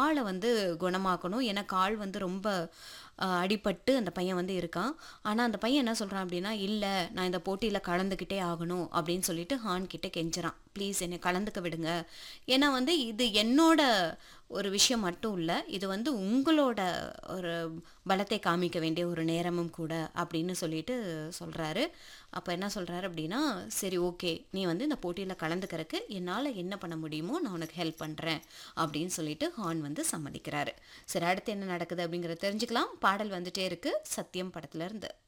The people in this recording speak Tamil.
காலை வந்து குணமாக்கணும் ஏன்னா கால் வந்து ரொம்ப அஹ், அடிபட்டு அந்த பையன் வந்து இருக்கான் ஆனால் அந்த பையன் என்ன சொல்கிறான் அப்படின்னா இல்லை நான் இந்த போட்டியில் கலந்துக்கிட்டே ஆகணும் அப்படின்னு சொல்லிட்டு ஹான் கிட்ட கெஞ்சுறான் ப்ளீஸ் என்னை கலந்துக்க விடுங்க ஏன்னா வந்து இது என்னோட ஒரு விஷயம் மட்டும் இல்லை இது வந்து உங்களோட ஒரு பலத்தை காமிக்க வேண்டிய ஒரு நேரமும் கூட அப்படின்னு சொல்லிட்டு சொல்கிறாரு அப்போ என்ன சொல்கிறாரு அப்படின்னா சரி ஓகே நீ வந்து இந்த போட்டியில் கலந்துக்கிறதுக்கு என்னால் என்ன பண்ண முடியுமோ நான் உனக்கு ஹெல்ப் பண்ணுறேன் அப்படின்னு சொல்லிட்டு ஹான் வந்து சம்மதிக்கிறாரு சரி அடுத்து என்ன நடக்குது அப்படிங்கிறத தெரிஞ்சுக்கலாம் பாடல் வந்துட்டே இருக்கு சத்தியம் படத்துல இருந்து